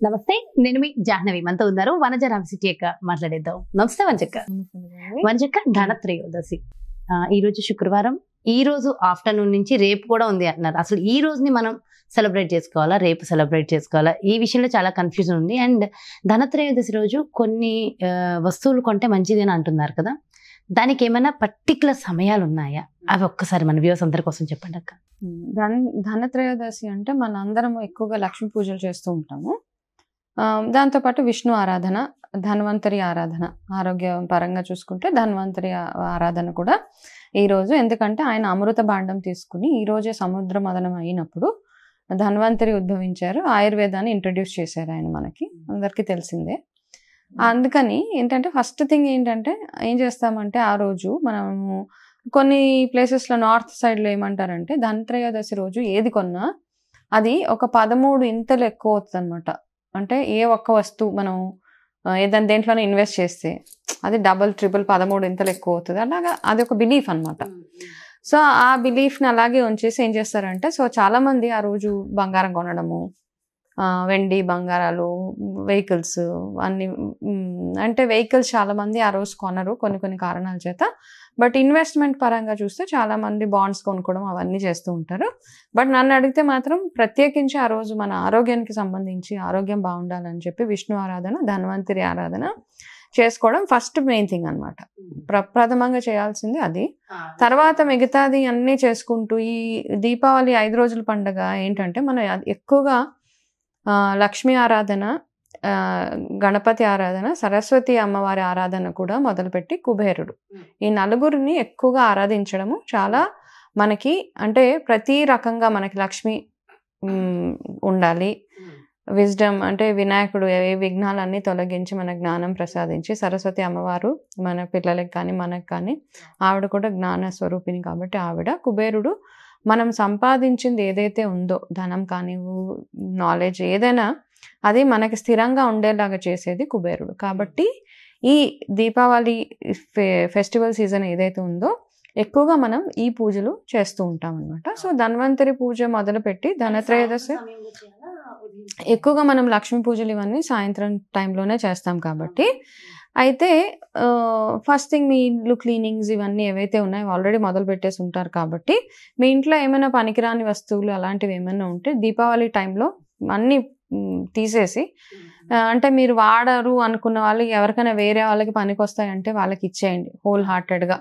నమస్తే నేను మీ జాహ్నవి మనతో ఉన్నారు వనజ రామసిటీ యొక్క మాట్లాడేద్దాం నమస్తే వంజక్క వంజక్క ధనత్రయోదశి ఆ, ఈ రోజు శుక్రవారం ఈ రోజు ఆఫ్టర్నూన్ నుంచి రేపు కూడా ఉంది అంటున్నారు అసలు ఈ రోజుని మనం సెలబ్రేట్ చేసుకోవాలా రేపు సెలబ్రేట్ చేసుకోవాలా ఈ విషయంలో చాలా కన్ఫ్యూజన్ ఉంది అండ్ ధనత్రయోదశి రోజు కొన్ని ఆ, వస్తువులు కొంటే మంచిది అని అంటున్నారు కదా దానికి ఏమైనా పర్టికులర్ సమయాలు ఉన్నాయా అవి ఒక్కసారి మన వ్యూస్ అందరి కోసం చెప్పండి అక్క ధన్ ధనత్రయోదశి అంటే మన అందరం ఎక్కువగా లక్ష్మీ పూజలు చేస్తూ ఉంటాము ఆ, దాంతోపాటు విష్ణు ఆరాధన ధన్వంతరి ఆరాధన ఆరోగ్య పరంగా చూసుకుంటే ధన్వంతరి ఆ- ఆరాధన కూడా ఈ రోజు ఎందుకంటే ఆయన అమృత భాండం తీసుకుని ఈ రోజే సముద్ర మదనం అయినప్పుడు ధన్వంతరి ఉద్భవించారు ఆయుర్వేదాన్ని ఇంట్రడ్యూస్ చేశారు ఆయన మనకి అందరికీ తెలిసిందే అందుకని ఏంటంటే ఫస్ట్ థింగ్ ఏంటంటే ఏం చేస్తామంటే ఆ రోజు మనము కొన్ని ప్లేసెస్లో నార్త్ సైడ్లో ఏమంటారంటే ధనత్రయోదశి రోజు ఏది కొన్నా అది ఒక పదమూడు ఇంతలు ఎక్కువ అవుతుంది అనమాట అంటే ఏ ఒక్క వస్తువు మనం ఆ, ఏదైనా దేంట్లోనే ఇన్వెస్ట్ చేస్తే అది డబల్ ట్రిపుల్ పదమూడు ఇంతలు ఎక్కువ అవుతుంది అలాగా అది ఒక బిలీఫ్ అన్నమాట సో ఆ బిలీఫ్ని అలాగే ఉంచేసి ఏం చేస్తారంటే సో చాలా మంది ఆ రోజు బంగారం కొనడము ఆ, వెండి బంగారాలు వెహికల్స్ అన్ని మ్, అంటే వెహికల్స్ చాలా మంది ఆ రోజు కొనరు కొన్ని కొన్ని కారణాల చేత బట్ ఇన్వెస్ట్మెంట్ పరంగా చూస్తే చాలా మంది బాండ్స్ కొనుక్కోవడం అవన్నీ చేస్తూ ఉంటారు బట్ నన్ను అడిగితే మాత్రం ప్రత్యేకించి ఆ రోజు మన ఆరోగ్యానికి సంబంధించి ఆరోగ్యం బాగుండాలని చెప్పి విష్ణు ఆరాధన ధన్వంతరి ఆరాధన చేసుకోవడం ఫస్ట్ మెయిన్ థింగ్ అనమాట ప్ర ప్రథమంగా చేయాల్సింది అది తర్వాత మిగతాది అన్నీ చేసుకుంటూ ఈ దీపావళి ఐదు రోజుల పండుగ ఏంటంటే మనం అది ఎక్కువగా ఆ, లక్ష్మీ ఆరాధన ఆ, గణపతి ఆరాధన సరస్వతి అమ్మవారి ఆరాధన కూడా మొదలుపెట్టి కుబేరుడు ఈ నలుగురిని ఎక్కువగా ఆరాధించడము చాలా మనకి అంటే ప్రతి రకంగా మనకి లక్ష్మి మ్, ఉండాలి విజ్డమ్ అంటే వినాయకుడు ఏ విఘ్నాలన్నీ తొలగించి మన జ్ఞానం ప్రసాదించి సరస్వతి అమ్మవారు మన పిల్లలకి కానీ మనకు కానీ ఆవిడ కూడా జ్ఞాన స్వరూపిణి కాబట్టి ఆవిడ కుబేరుడు మనం సంపాదించింది ఏదైతే ఉందో ధనం కానీ నాలెడ్జ్ ఏదైనా అది మనకి స్థిరంగా ఉండేలాగా చేసేది కుబేరుడు కాబట్టి ఈ దీపావళి ఫె ఫెస్టివల్ సీజన్ ఏదైతే ఉందో ఎక్కువగా మనం ఈ పూజలు చేస్తూ ఉంటాం అనమాట సో ధన్వంతరి పూజ మొదలుపెట్టి ధనత్రయోదశి ఎక్కువగా మనం లక్ష్మీ పూజలు ఇవన్నీ సాయంత్రం టైంలోనే చేస్తాం కాబట్టి అయితే ఫస్ట్ థింగ్ మీ ఇల్లు క్లీనింగ్స్ ఇవన్నీ ఏవైతే ఉన్నాయో ఆల్రెడీ మొదలు పెట్టేసి ఉంటారు కాబట్టి మీ ఇంట్లో ఏమైనా పనికిరాని వస్తువులు అలాంటివి ఏమైనా ఉంటే దీపావళి టైంలో అన్నీ మ్, తీసేసి ఆ, అంటే మీరు వాడరు అనుకున్న వాళ్ళు ఎవరికైనా వేరే వాళ్ళకి పనికి వస్తాయంటే వాళ్ళకి ఇచ్చేయండి హోల్ హార్టెడ్గా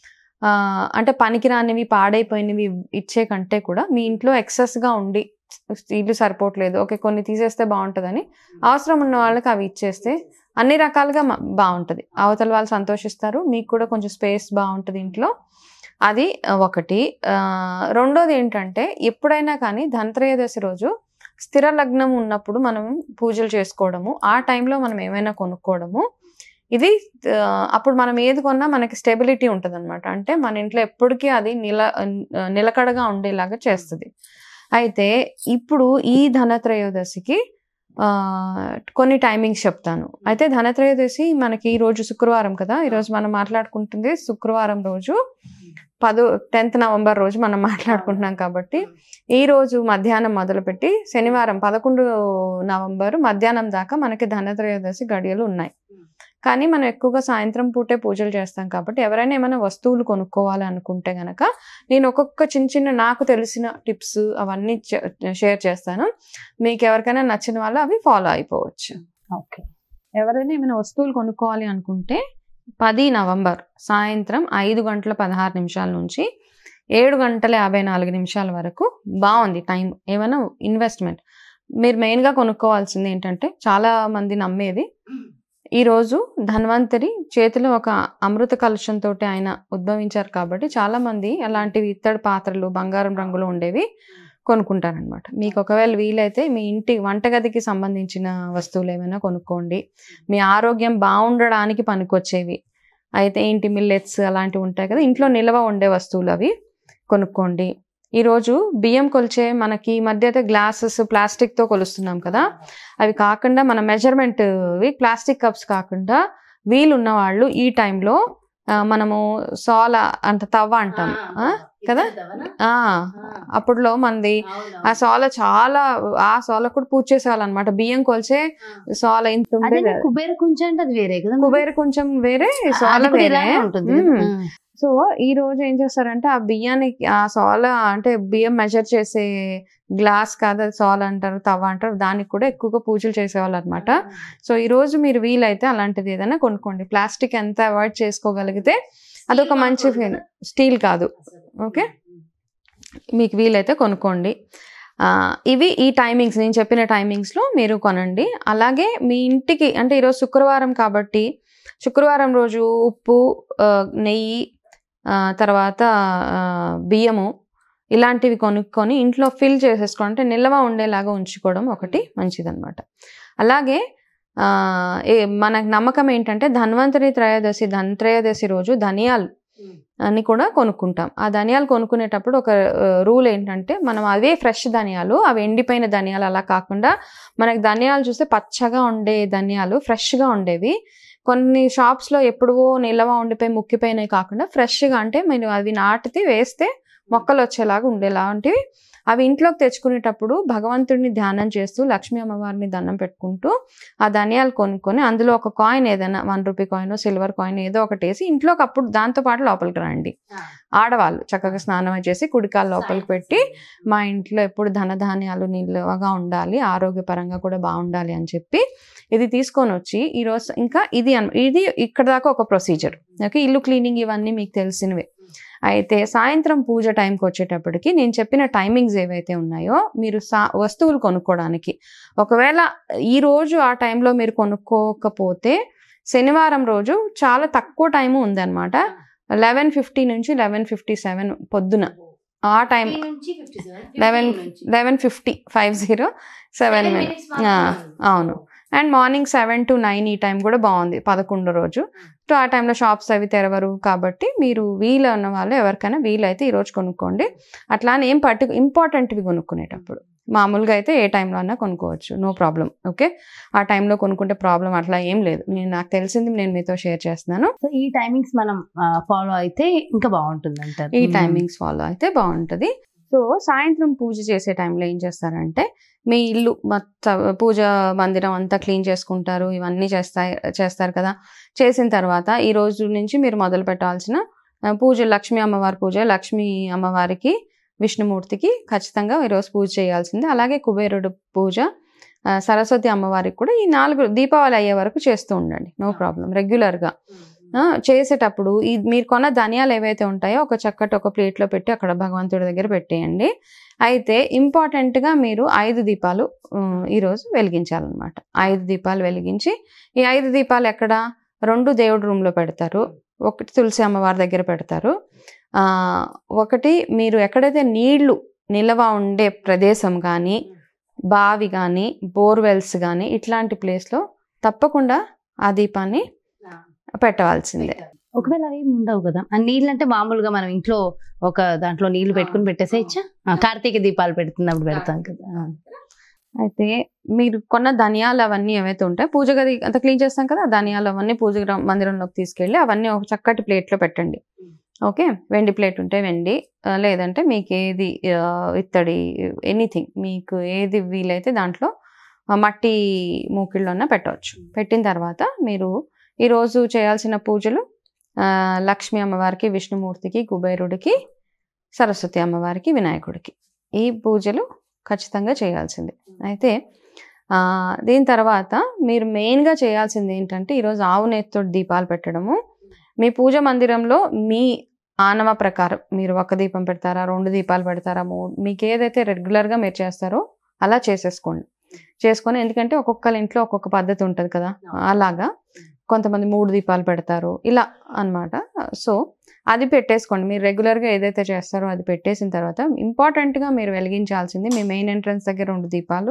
అంటే పనికిరానివి పాడైపోయినవి ఇచ్చే కంటే కూడా మీ ఇంట్లో ఎక్సెస్గా ఉండి ఇల్లు సరిపోవట్లేదు ఓకే కొన్ని తీసేస్తే బాగుంటుందని అవసరం ఉన్న వాళ్ళకి అవి ఇచ్చేస్తే అన్ని రకాలుగా మ- బాగుంటుంది అవతల వాళ్ళు సంతోషిస్తారు మీకు కూడా కొంచెం స్పేస్ బాగుంటుంది ఇంట్లో అది ఆ, ఒకటి ఆ, రెండోది ఏంటంటే ఎప్పుడైనా కానీ ధనత్రయోదశి రోజు స్థిర లగ్నం ఉన్నప్పుడు మనం పూజలు చేసుకోవడము ఆ టైంలో మనం ఏమైనా కొనుక్కోవడము ఇది ఆ, అప్పుడు మనం ఏది కొన్నా మనకి స్టెబిలిటీ ఉంటుంది అనమాట అంటే మన ఇంట్లో ఎప్పటికీ అది నిల ఆ, నిలకడగా ఉండేలాగా చేస్తుంది అయితే ఇప్పుడు ఈ ధనత్రయోదశికి ఆ, కొన్ని టైమింగ్స్ చెప్తాను అయితే ధనత్రయోదశి మనకి ఈ రోజు శుక్రవారం కదా ఈరోజు మనం మాట్లాడుకుంటుంది శుక్రవారం రోజు పదో టెన్త్ నవంబర్ రోజు మనం మాట్లాడుకుంటున్నాం కాబట్టి ఈ రోజు మధ్యాహ్నం మొదలుపెట్టి శనివారం పదకొండు నవంబర్ మధ్యాహ్నం దాకా మనకి ధనత్రయోదశి గడియలు ఉన్నాయి కానీ మనం ఎక్కువగా సాయంత్రం పూటే పూజలు చేస్తాం కాబట్టి ఎవరైనా ఏమైనా వస్తువులు కొనుక్కోవాలి అనుకుంటే గనక నేను ఒక్కొక్క చిన్న చిన్న నాకు తెలిసిన టిప్స్ అవన్నీ షేర్ చేస్తాను మీకు ఎవరికైనా నచ్చిన వాళ్ళు అవి ఫాలో అయిపోవచ్చు ఓకే ఎవరైనా ఏమైనా వస్తువులు కొనుక్కోవాలి అనుకుంటే పది నవంబర్ సాయంత్రం ఐదు గంటల పదహారు నిమిషాల నుంచి ఏడు గంటల యాభై నాలుగు నిమిషాల వరకు బాగుంది టైం ఏమైనా ఇన్వెస్ట్మెంట్ మీరు మెయిన్గా కొనుక్కోవాల్సింది ఏంటంటే చాలా మంది నమ్మేది ఈరోజు ధన్వంతరి చేతిలో ఒక అమృత కలుషంతో ఆయన ఉద్భవించారు కాబట్టి చాలా మంది అలాంటివి ఇత్తడి పాత్రలు బంగారం రంగులో ఉండేవి కొనుక్కుంటారనమాట మీకు ఒకవేళ వీలైతే మీ ఇంటి వంటగదికి సంబంధించిన వస్తువులు ఏమైనా కొనుక్కోండి మీ ఆరోగ్యం బాగుండడానికి పనికొచ్చేవి అయితే ఏంటి మిల్లెట్స్ అలాంటివి ఉంటాయి కదా ఇంట్లో నిల్వ ఉండే వస్తువులు అవి కొనుక్కోండి ఈరోజు బియ్యం కొలిచే మనకి ఈ మధ్య అయితే గ్లాసెస్ ప్లాస్టిక్తో కొలుస్తున్నాం కదా అవి కాకుండా మన మెజర్మెంట్ ప్లాస్టిక్ కప్స్ కాకుండా వీలున్న వాళ్ళు ఈ టైంలో ఆ, మనము సోల అంట తవ్వ అంటాం ఆ? కదా? ఆ అప్పట్లో మనది ఆ సోల చాలా ఆ సోల కూడా పూజ చేసేవాళ్ళు అనమాట బియ్యం కొలిచే సోల ఇంత అదే ఉండేది కుబేర కుంచె అంటే అది వేరే కదా కుబేర కొంచెం వేరే సోల అది కూడా వేరే ఇలానే ఉంటుంది కదా? మ్మ్. సో ఈ రోజు ఏం చేస్తారంటే ఆ బియ్యానికి ఆ సోల అంటే బియ్యం మెజర్ చేసే గ్లాస్ కాదు అది సోల అంటారు తవ్వ అంటారు దానికి కూడా ఎక్కువగా పూజలు చేసేవాళ్ళు అనమాట సో ఈ రోజు మీరు వీలైతే అలాంటిది ఏదైనా కొనుక్కోండి ప్లాస్టిక్ ఎంత అవాయిడ్ చేసుకోగలిగితే అదొక మంచి ఫీల్ స్టీల్ కాదు ఓకే మీకు వీలైతే కొనుక్కోండి ఆ, ఇవి ఈ టైమింగ్స్ నేను చెప్పిన టైమింగ్స్లో మీరు కొనండి అలాగే మీ ఇంటికి అంటే ఈరోజు శుక్రవారం కాబట్టి శుక్రవారం రోజు ఉప్పు ఆ, నెయ్యి ఆ, తర్వాత ఆ, బియ్యము ఇలాంటివి కొనుక్కొని ఇంట్లో ఫిల్ చేసేసుకోవడం అంటే నిల్వ ఉండేలాగా ఉంచుకోవడం ఒకటి మంచిదన్నమాట అలాగే ఆ, ఏ- మనకు నమ్మకం ఏంటంటే ధన్వంతరి త్రయోదశి ధన్త్రయోదశి రోజు ధనియాలు అని కూడా కొనుక్కుంటాం ఆ ధనియాలు కొనుక్కునేటప్పుడు ఒక రూల్ ఏంటంటే మనం అవే ఫ్రెష్ ధనియాలు అవి ఎండిపోయిన ధనియాలు అలా కాకుండా మనకి ధనియాలు చూస్తే పచ్చగా ఉండే ధనియాలు ఫ్రెష్గా ఉండేవి కొన్ని షాప్స్లో ఎప్పుడో నిల్వ ఉండిపోయి ముక్కిపోయినవి కాకుండా ఫ్రెష్గా అంటే మీరు అవి నాటితే వేస్తే మొక్కలు వచ్చేలాగా ఉండేలాంటివి అవి ఇంట్లోకి తెచ్చుకునేటప్పుడు భగవంతుడిని ధ్యానం చేస్తూ లక్ష్మీ అమ్మవారిని దండం పెట్టుకుంటూ ఆ ధనియాలు కొనుక్కొని అందులో ఒక కాయిన్ ఏదైనా one rupee coin silver coin ఏదో ఒకటి వేసి ఇంట్లోకి అప్పుడు దాంతో పాటు లోపలికి రండి ఆడవాళ్ళు చక్కగా స్నానం చేసి కుడికాలు లోపలికి పెట్టి మా ఇంట్లో ఎప్పుడు ధనధాన్యాలు నిల్వగా ఉండాలి ఆరోగ్యపరంగా కూడా బాగుండాలి అని చెప్పి ఇది తీసుకొని వచ్చి ఈరోజు ఇంకా ఇది అన్- ఇది ఇక్కడ దాకా ఒక ప్రొసీజర్ ఓకే ఇల్లు క్లీనింగ్ ఇవన్నీ మీకు తెలిసినవే అయితే సాయంత్రం పూజ టైంకి వచ్చేటప్పటికి నేను చెప్పిన టైమింగ్స్ ఏవైతే ఉన్నాయో మీరు సా వస్తువులు కొనుక్కోవడానికి ఒకవేళ ఈ రోజు ఆ టైంలో మీరు కొనుక్కోకపోతే శనివారం రోజు చాలా తక్కువ టైము ఉందన్నమాట లెవెన్ ఫిఫ్టీ నుంచి లెవెన్ ఫిఫ్టీ సెవెన్ పొద్దున ఆ time eleven eleven fifty five zero seven అవును and morning seven to nine ఈ టైం కూడా బాగుంది పదకొండో రోజు సో ఆ టైంలో షాప్స్ అవి తెరవరు కాబట్టి మీరు వీలు ఉన్న వాళ్ళు ఎవరికైనా వీలైతే ఈరోజు కొనుక్కోండి అట్లా అని ఏం పర్టి ఇంపార్టెంట్వి కొనుక్కునేటప్పుడు మామూలుగా అయితే ఏ టైంలో అన్నా కొనుక్కోవచ్చు నో ప్రాబ్లం ఓకే ఆ టైంలో కొనుక్కుంటే ప్రాబ్లం అట్లా ఏం లేదు నేను నాకు తెలిసింది నేను మీతో షేర్ చేస్తున్నాను సో ఈ టైమింగ్స్ మనం ఫాలో అయితే ఇంకా బాగుంటుంది అంటారు ఈ టైమింగ్స్ ఫాలో అయితే బాగుంటుంది సో సాయంత్రం పూజ చేసే టైంలో ఏం చేస్తారంటే మీ ఇల్లు మొత్తం పూజ మందిరం అంతా క్లీన్ చేసుకుంటారు ఇవన్నీ చేస్తాయి చేస్తారు కదా చేసిన తర్వాత ఈ రోజు నుంచి మీరు మొదలు పెట్టాల్సిన ఆ, పూజ లక్ష్మీ అమ్మవారి పూజ లక్ష్మీ అమ్మవారికి విష్ణుమూర్తికి ఖచ్చితంగా ఈరోజు పూజ చేయాల్సిందే అలాగే కుబేరుడు పూజ ఆ, సరస్వతి అమ్మవారికి కూడా ఈ నాలుగు దీపావళి అయ్యే వరకు చేస్తూ ఉండండి నో ప్రాబ్లం రెగ్యులర్గా ఆ, చేసేటప్పుడు ఈ మీరు కొన్న ధనియాలు ఏవైతే ఉంటాయో ఒక చక్కటి ఒక ప్లేట్లో పెట్టి అక్కడ భగవంతుడి దగ్గర పెట్టేయండి అయితే ఇంపార్టెంట్గా మీరు ఐదు దీపాలు ఉమ్, ఈరోజు వెలిగించాలన్నమాట ఐదు దీపాలు వెలిగించి ఈ ఐదు దీపాలు ఎక్కడ రెండు దేవుడి రూమ్లో పెడతారు ఒకటి తులసి అమ్మవారి దగ్గర పెడతారు ఆ, ఒకటి మీరు ఎక్కడైతే నీళ్లు నిల్వ ఉండే ప్రదేశం కానీ బావి కానీ బోర్వెల్స్ కానీ ఇట్లాంటి ప్లేస్లో తప్పకుండా ఆ దీపాన్ని పెట్టవలసిందే ఒకవేళ అవి ఏమి ఉండవు కదా ఆ నీళ్ళు అంటే మామూలుగా మనం ఇంట్లో ఒక దాంట్లో నీళ్లు పెట్టుకుని పెట్టేసేయచ్చా ఆ, కార్తీక దీపాలు పెడుతున్నప్పుడు పెడతాం కదా ఆ. అయితే మీరు కొన్న ధనియాలు అవన్నీ ఏవైతే ఉంటాయో పూజ గది అంతా క్లీన్ చేస్తాం కదా ఆ ధనియాలు అవన్నీ పూజ గ్ర- మందిరంలోకి తీసుకెళ్ళి అవన్నీ ఒక చక్కటి ప్లేట్లో పెట్టండి ఓకే వెండి ప్లేట్ ఉంటే వెండి ఆ, లేదంటే మీకు ఏది ఆ, ఇత్తడి ఎనీథింగ్ మీకు ఏది వీలైతే దాంట్లో ఆ, మట్టి మూకిళ్ళన్నా పెట్టవచ్చు పెట్టిన తర్వాత మీరు ఈరోజు చేయాల్సిన పూజలు ఆ, లక్ష్మీ అమ్మవారికి విష్ణుమూర్తికి కుబేరుడికి సరస్వతి అమ్మవారికి వినాయకుడికి ఈ పూజలు ఖచ్చితంగా చేయాల్సిందే అయితే ఆ, దీని తర్వాత మీరు మెయిన్గా చేయాల్సింది ఏంటంటే ఈరోజు ఆవు నేతితో దీపాలు పెట్టడము మీ పూజ మందిరంలో మీ ఆనవ ప్రకారం మీరు ఒక దీపం పెడతారా రెండు దీపాలు పెడతారా మూడు మీకు ఏదైతే రెగ్యులర్గా మీరు చేస్తారో అలా చేసేసుకోండి చేసుకొని ఎందుకంటే ఒక్కొక్కరి ఇంట్లో ఒక్కొక్క పద్ధతి ఉంటుంది కదా అలాగా కొంతమంది మూడు దీపాలు పెడతారు ఇలా అన్నమాట సో అది పెట్టేసుకోండి మీరు రెగ్యులర్గా ఏదైతే చేస్తారో అది పెట్టేసిన తర్వాత ఇంపార్టెంట్గా మీరు వెలిగించాల్సింది మీ మెయిన్ ఎంట్రన్స్ దగ్గర రెండు దీపాలు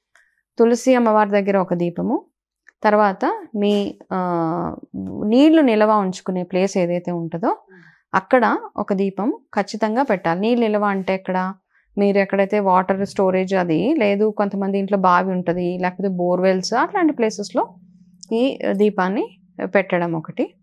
తులసి అమ్మవారి దగ్గర ఒక దీపము తర్వాత మీ ఆ, నీళ్లు నిల్వ ఉంచుకునే ప్లేస్ ఏదైతే ఉంటుందో అక్కడ ఒక దీపం ఖచ్చితంగా పెట్టాలి నీళ్ళు నిల్వ అంటే ఎక్కడ మీరు ఎక్కడైతే వాటర్ స్టోరేజ్ అది లేదు కొంతమంది ఇంట్లో బావి ఉంటుంది లేకపోతే బోర్వెల్స్ అట్లాంటి ప్లేసెస్లో ఈ దీపాన్ని పెట్టడం ఒకటి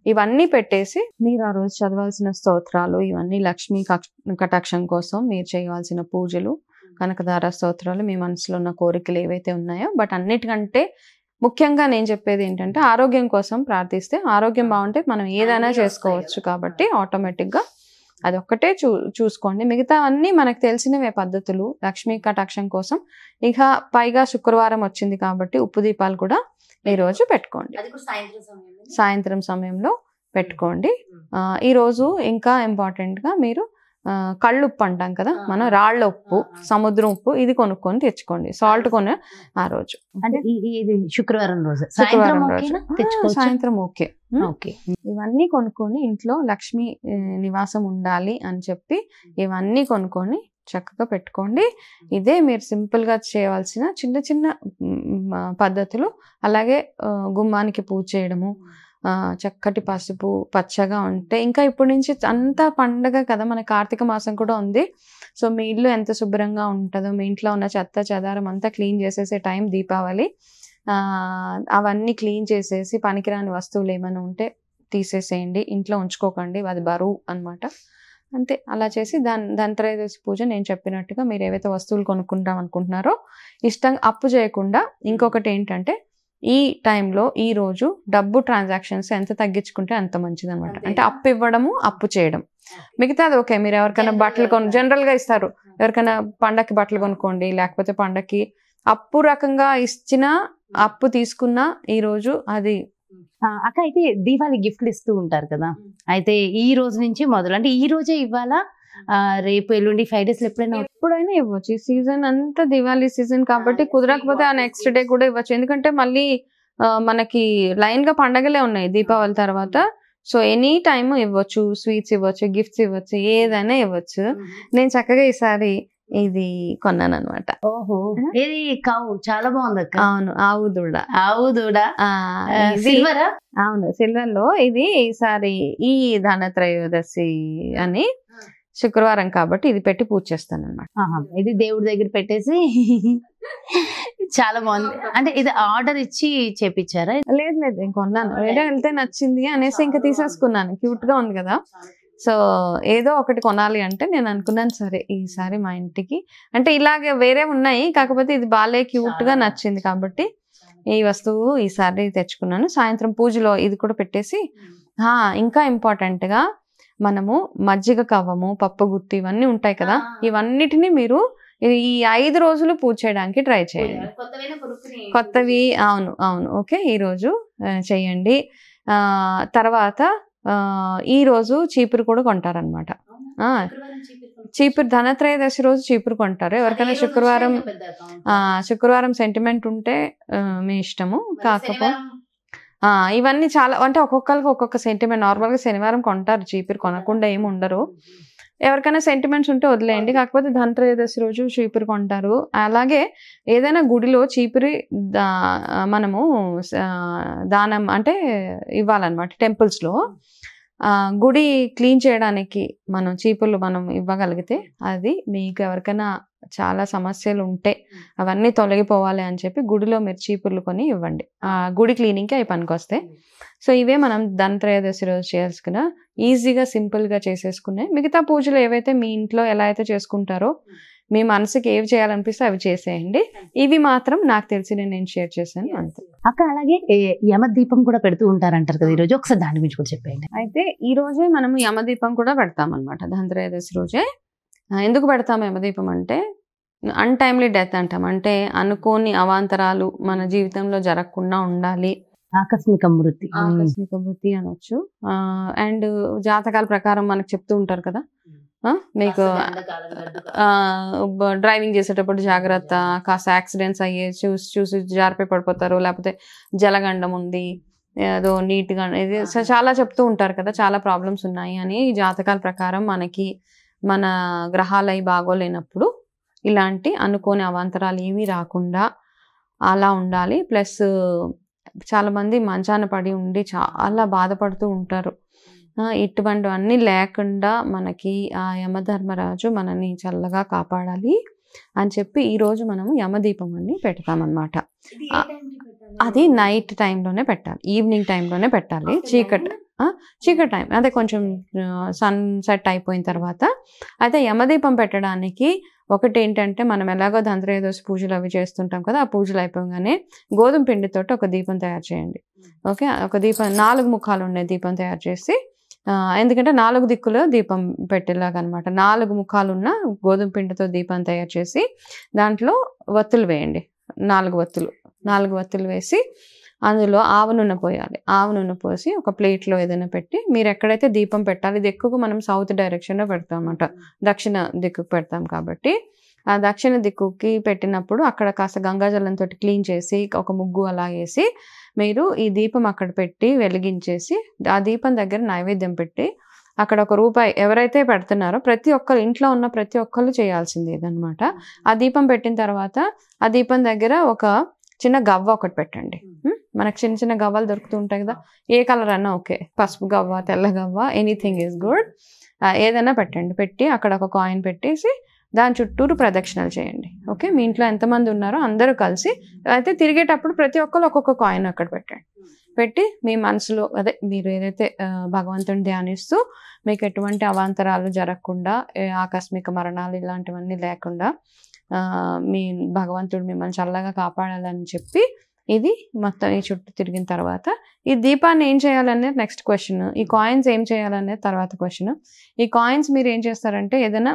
ఇవన్నీ పెట్టేసి మీరు ఆ రోజు చదవాల్సిన స్తోత్రాలు ఇవన్నీ లక్ష్మీ కక్ష- కటాక్షం కోసం మీరు చేయవలసిన పూజలు కనకదార స్తోత్రాలు మీ మనసులో ఉన్న కోరికలు ఏవైతే ఉన్నాయో బట్ అన్నిటికంటే ముఖ్యంగా నేను చెప్పేది ఏంటంటే ఆరోగ్యం కోసం ప్రార్థిస్తే ఆరోగ్యం బాగుంటే మనం ఏదైనా అన్నీ వస్తాయి చేసుకోవచ్చు కదా. కాబట్టి ఆటోమేటిక్గా అది ఒక్కటే చూ చూసుకోండి మిగతా అన్నీ మనకు తెలిసినవే పద్ధతులు లక్ష్మీ కటాక్షం కోసం ఇక పైగా శుక్రవారం వచ్చింది కాబట్టి ఉప్పు దీపాలు కూడా ఈ రోజు పెట్టుకోండి అది కూడా సాయంత్రం సమయంలో సాయంత్రం సమయంలో పెట్టుకోండి ఆ, ఈ రోజు ఇంకా ఇంపార్టెంట్ గా మీరు ఆ, కళ్ళు ఉప్పు అంటాం కదా మనం రాళ్ళ ఉప్పు ఆ, ఆ. సముద్రం ఉప్పు ఇది కొనుక్కొని తెచ్చుకోండి సాల్ట్ కొన ఆ రోజు అంటే ఈ- ఈ- ఇది శుక్రవారం రోజు శుక్రవారం సాయంత్రం రోజు ఓకేనా? ఆ, తెచ్చుకోవచ్చా? సాయంత్రం ఓకే ఓకే ఇవన్నీ కొనుక్కొని ఇంట్లో లక్ష్మి ఆ, నివాసం ఉండాలి అని చెప్పి ఇవన్నీ కొనుక్కొని చక్కగా పెట్టుకోండి ఇదే మీరు సింపుల్ గా చేయవలసిన చిన్న చిన్న మ్, ఆ, పద్ధతులు అలాగే ఆ, గుమ్మానికి పూజ చేయడము ఆ, చక్కటి పసుపు పచ్చగా ఉంటే ఇంకా ఇప్పటి నుంచి అంతా పండగ కదా మన కార్తీక మాసం కూడా ఉంది సో మీ ఇల్లు ఎంత శుభ్రంగా ఉంటుందో మీ ఇంట్లో ఉన్న చెత్త చెదారం అంతా క్లీన్ చేసేసే టైం దీపావళి ఆ, అవన్నీ క్లీన్ చేసేసి పనికిరాని వస్తువులు ఏమైనా ఉంటే తీసేసేయండి ఇంట్లో ఉంచుకోకండి అది బరువు అన్నమాట అంతే అలా చేసి దాని ధనత్రయోదశి పూజ నేను చెప్పినట్టుగా మీరు ఏవైతే వస్తువులు కొనుక్కుంటాం అనుకుంటున్నారో ఇష్టంగా అప్పు చేయకుండా ఇంకొకటి ఏంటంటే ఈ టైంలో ఈ రోజు డబ్బు ట్రాన్సాక్షన్స్ ఎంత తగ్గించుకుంటే అంత మంచిది అనమాట అంతే. అంటే అప్పు ఇవ్వడము అప్పు చేయడం మిగతాది ఓకే మీరు ఎవరికైనా General బట్టలు కొను గా. జనరల్ గా ఇస్తారు ఎవరికైనా పండక్కి బట్టలు కొనుక్కోండి లేకపోతే పండక్కి అప్పు రకంగా ఇచ్చిన అప్పు తీసుకున్న ఈ రోజు అది ఆ, అక్క అయితే దీపావళి గిఫ్ట్లు ఇస్తూ ఉంటారు కదా అయితే ఈ రోజు నుంచి మొదలు అంటే ఈ రోజే ఇవ్వాలా ఆ, రేపు ఎల్లుండి ఫైవ్ డేస్ ఎప్పుడైనా ఎప్పుడైనా ఇవ్వచ్చు ఈ సీజన్ అంతా దివాళీ సీజన్ కాబట్టి ఆ, కుదరకపోతే ఆ నెక్స్ట్ డే కూడా ఇవ్వచ్చు ఎందుకంటే మళ్ళీ ఆ, మనకి లైన్ గా పండగలే ఉన్నాయి దీపావళి తర్వాత సో ఎనీ టైమ్ ఇవ్వచ్చు స్వీట్స్ ఇవ్వచ్చు గిఫ్ట్స్ ఇవ్వచ్చు ఏదైనా ఇవ్వచ్చు నేను చక్కగా ఈసారి ఇది కొన్నాను అనమాట ఓహో ఏది కావు చాలా బాగుంది అక్క అవును ఆవు దూడ ఆవు దూడ ఆ, ఇది- సిల్వరా అవును సిల్వర్ లో ఇది ఈసారి ఈ ధనత్రయోదశి అని శుక్రవారం కాబట్టి ఇది పెట్టి పూజ చేస్తాను అనమాట ఆహా, ఇది దేవుడి దగ్గర పెట్టేసి చాలా బాగుంది అంటే ఇది ఆర్డర్ ఇచ్చి చేపించారా లేదు లేదు నేను కొన్నాను వేరే వెళ్తే నచ్చింది అనేసి ఇంకా తీసేసుకున్నాను క్యూట్ గా ఉంది కదా సో ఏదో ఒకటి కొనాలి అంటే నేను అనుకున్నాను సరే ఈసారి మా ఇంటికి అంటే ఇలాగే వేరే ఉన్నాయి కాకపోతే ఇది బాలే క్యూట్ గా నచ్చింది కాబట్టి ఈ వస్తువు ఈసారి తెచ్చుకున్నాను సాయంత్రం పూజలో ఇది కూడా పెట్టేసి ఆ, ఇంకా ఇంపార్టెంట్ గా మనము మజ్జిగ కవ్వము పప్పు గుత్తి ఇవన్నీ ఉంటాయి కదా ఆ. ఇవన్నిటిని మీరు ఈ- ఈ ఐదు రోజులు పూజ చేయడానికి ట్రై చేయండి కొత్తవి అవును అవును ఓకే ఈరోజు ఆ, చెయ్యండి ఆ, తర్వాత ఆ, ఈ రోజు చీపురు కూడా కొంటారనమాట ఆ, చీపురు ధనత్రయోదశి రోజు చీపురు కొంటారు ఎవరికైనా శుక్రవారం ఆ, శుక్రవారం సెంటిమెంట్ ఉంటే ఆ, మీ ఇష్టము కాకపోతే ఆ, ఇవన్నీ చాలా అంటే ఒక్కొక్కరికి ఒక్కొక్క సెంటిమెంట్ నార్మల్ గా శనివారం కొంటారు చీపురు కొనకుండా ఏమి ఉండరు ఎవరికైనా సెంటిమెంట్స్ ఉంటే వదిలేయండి కాకపోతే ధనత్రయోదశి రోజు చీపురు కొంటారు అలాగే ఏదైనా గుడిలో చీపురి దా మనము ఆ, దానం అంటే ఇవ్వాలన్నమాట టెంపుల్స్ లో ఆ, గుడి క్లీన్ చేయడానికి మనం చీపుర్లు మనం ఇవ్వగలిగితే అది మీకు ఎవరికైనా చాలా సమస్యలు ఉంటే అవన్నీ తొలగిపోవాలి అని చెప్పి గుడిలో మీరు చీపుర్లు కొని ఇవ్వండి ఆ గుడి క్లీనింగ్కి అవి పనికొస్తాయి సో ఇవే మనం ధనత్రయోదశి రోజు చేసుకున్న ఈజీగా సింపుల్గా చేసేసుకునే మిగతా పూజలు ఏవైతే మీ ఇంట్లో ఎలా అయితే చేసుకుంటారో మీ మనసుకి ఏవి చేయాలనిపిస్తే అవి చేసేయండి ఇవి మాత్రం నాకు తెలిసి నేను షేర్ చేశాను అంతే అక్క అలాగే ఏ, యమ దీపం కూడా పెడుతూ ఉంటారంటారు కదా ఈ రోజు ఒకసారి దాని గురించి కూడా చెప్పండి అయితే ఈ రోజే మనం యమదీపం కూడా పెడతాం అనమాట ధనత్రయోదశి రోజే ఆ, ఎందుకు పెడతాం యమదీపం అంటే అన్టైమ్లీ డెత్ అంటాం అంటే అనుకోని అవాంతరాలు మన జీవితంలో జరగకుండా ఉండాలి ఆకస్మిక మృతి ఆకస్మిక వృత్తి అనొచ్చు అండ్ జాతకాల ప్రకారం మనకు చెప్తూ ఉంటారు కదా ఆ, మీకు డ్రైవింగ్ చేసేటప్పుడు జాగ్రత్త కాస్త యాక్సిడెంట్స్ అయ్యే చూసి చూసి జారిపోయి పడిపోతారు లేకపోతే జలగండం ఉంది ఏదో నీట్గా ఇది చ- చాలా చెప్తూ ఉంటారు కదా చాలా ప్రాబ్లమ్స్ ఉన్నాయి అని ఈ జాతకాల ప్రకారం మనకి మన గ్రహాలు అవి బాగోలేనప్పుడు ఇలాంటి అనుకోని అవాంతరాలు ఏమీ రాకుండా అలా ఉండాలి ప్లస్ చాలా మంది మంచాన పడి ఉండి చాలా బాధపడుతూ ఉంటారు ఆ, ఇటువంటివన్నీ లేకుండా మనకి ఆ యమధర్మరాజు మనని చల్లగా కాపాడాలి అని చెప్పి ఈ రోజు మనము యమదీపం అని పెడతామన్నమాట అది నైట్ టైంలోనే పెట్టాలి ఈవినింగ్ టైంలోనే పెట్టాలి చీకటి చీకటి టైం అదే కొంచెం సన్ సెట్ అయిపోయిన తర్వాత అయితే యమదీపం పెట్టడానికి ఒకటి ఏంటంటే మనం ఎలాగో ధనత్రయోదశి పూజలు అవి చేస్తుంటాం కదా ఆ పూజలు అయిపోగానే గోధుమ పిండితోటి ఒక దీపం తయారు చేయండి ఓకే ఒక దీపం నాలుగు ముఖాలు ఉండే దీపం తయారు చేసి ఆ, ఎందుకంటే నాలుగు దిక్కులో దీపం పెట్టేలాగా అనమాట నాలుగు ముఖాలు ఉన్న గోధుమ పిండితో దీపం తయారు చేసి దాంట్లో వత్తులు వేయండి నాలుగు వత్తులు నాలుగు వత్తులు వేసి అందులో ఆవు నూనె పోయాలి ఆవు నూనె పోసి ఒక ప్లేట్లో ఏదైనా పెట్టి మీరు ఎక్కడైతే దీపం పెట్టాలి ఇది ఎక్కువగా మనం సౌత్ డైరెక్షన్లో పెడతాం అన్నమాట దక్షిణ దిక్కుకు పెడతాం కాబట్టి ఆ దక్షిణ దిక్కుకి పెట్టినప్పుడు అక్కడ కాస్త గంగాజలంతో క్లీన్ చేసి ఒక ముగ్గు అలా వేసి మీరు ఈ దీపం అక్కడ పెట్టి వెలిగించేసి ఆ దీపం దగ్గర నైవేద్యం పెట్టి అక్కడ ఒక రూపాయి ఎవరైతే పెడుతున్నారో ప్రతి ఒక్కరు ఇంట్లో ఉన్న ప్రతి ఒక్కరు చేయాల్సింది ఇదనమాట ఆ దీపం పెట్టిన తర్వాత ఆ దీపం దగ్గర ఒక చిన్న గవ్వ ఒకటి పెట్టండి ఉం? మనకు చిన్న చిన్న గవ్వలు దొరుకుతూ ఉంటాయి కదా ఏ కలర్ అన్నా ఓకే పసుపు గవ్వ తెల్ల గవ్వ ఎనీథింగ్ ఈజ్ గుడ్ ఏదైనా పెట్టండి పెట్టి అక్కడ ఒక కాయిన్ పెట్టేసి దాని చుట్టూరు ప్రదక్షిణలు చేయండి ఓకే మీ ఇంట్లో ఎంతమంది ఉన్నారో అందరూ కలిసి అయితే తిరిగేటప్పుడు ప్రతి ఒక్కరు ఒక్కొక్క కాయిన్ అక్కడ పెట్టండి పెట్టి మీ మనసులో అదే మీరు ఏదైతే ఆ, భగవంతుని ధ్యానిస్తూ మీకు ఎటువంటి అవాంతరాలు జరగకుండా ఏ ఆకస్మిక మరణాలు ఇలాంటివన్నీ లేకుండా ఆ, మీ భగవంతుడు మిమ్మల్ని చల్లగా కాపాడాలని చెప్పి ఇది మొత్తం ఈ చుట్టూ తిరిగిన తర్వాత ఈ దీపాన్ని ఏం చేయాలనేది నెక్స్ట్ క్వశ్చన్ ఈ కాయిన్స్ ఏం చేయాలనేది తర్వాత క్వశ్చన్ ఈ కాయిన్స్ మీరు ఏం చేస్తారంటే ఏదైనా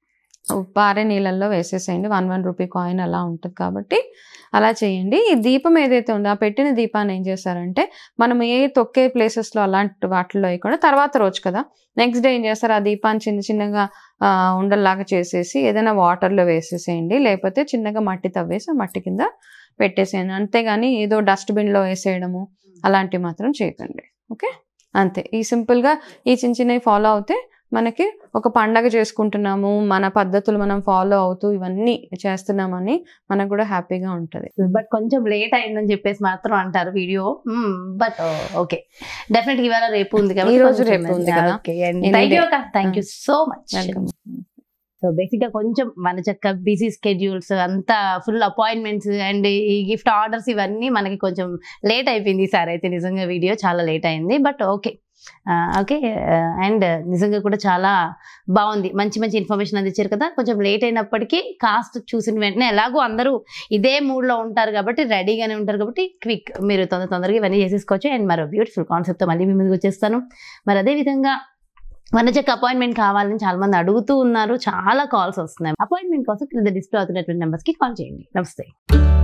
పారే నీళ్ళల్లో వేసేసేయండి వన్ వన్ రూపీ కాయిన్ అలా ఉంటుంది కాబట్టి అలా చేయండి ఈ దీపం ఏదైతే ఉందో ఆ పెట్టిన దీపాన్ని ఏం చేస్తారంటే మనం ఏ తొక్కే ప్లేసెస్లో అలాంటి వాటిల్లో వేయకుండా తర్వాత రోజు కదా నెక్స్ట్ డే ఏం చేస్తారు ఆ దీపాన్ని చిన్న చిన్నగా ఆ, ఉండల్లాగా చేసేసి ఏదైనా వాటర్లో వేసేసేయండి లేకపోతే చిన్నగా మట్టి తవ్వేసి ఆ మట్టి కింద పెట్టేసేయండి అంతేగాని ఏదో డస్ట్బిన్లో వేసేయడము అలాంటివి మాత్రం చేయకండి ఓకే అంతే ఈ సింపుల్గా ఈ చిన్న చిన్నవి ఫాలో అవుతే మనకి ఒక పండగ చేసుకుంటున్నాము మన పద్ధతులు మనం ఫాలో అవుతూ ఇవన్నీ చేస్తున్నామని మనకు కూడా హ్యాపీగా ఉంటుంది బట్ కొంచెం లేట్ అయిందని చెప్పేసి మాత్రం అంటారు వీడియో బట్ ఓకే డెఫినెట్ ఇవాళ రేపు ఉంది ఈ రోజు రేపు ఉంది కదా. Thank you thank you so much welcome so basic గా కొంచెం మన చక్క బిజీ స్కెడ్యూల్స్ అంతా ఫుల్ అపాయింట్మెంట్స్ అండ్ ఈ గిఫ్ట్ ఆర్డర్స్ ఇవన్నీ మనకి కొంచెం లేట్ అయిపోయింది ఈసారి అయితే నిజంగా వీడియో చాలా లేట్ అయింది బట్ ఓకే ఓకే అండ్ నిజంగా కూడా చాలా బాగుంది మంచి మంచి ఇన్ఫర్మేషన్ అందించారు కదా కొంచెం లేట్ అయినప్పటికీ కాస్ట్ చూసిన వెంటనే ఎలాగో అందరూ ఇదే మూడ్ లో ఉంటారు కాబట్టి రెడీగానే ఉంటారు కాబట్టి క్విక్ మీరు తొందర తొందరగా ఇవన్నీ చేసేసుకోవచ్చు అండ్ మరో బ్యూటిఫుల్ కాన్సెప్ట్తో మళ్ళీ మీ ముందుకు వచ్చేస్తాను మరి అదే విధంగా వనచక్క అపాయింట్మెంట్ కావాలని చాలా మంది అడుగుతూ ఉన్నారు చాలా కాల్స్ వస్తున్నాయి అపాయింట్మెంట్ కోసం క్రింద డిస్ప్లే అవుతున్నటువంటి నెంబర్స్ కి కాల్ చేయండి నమస్తే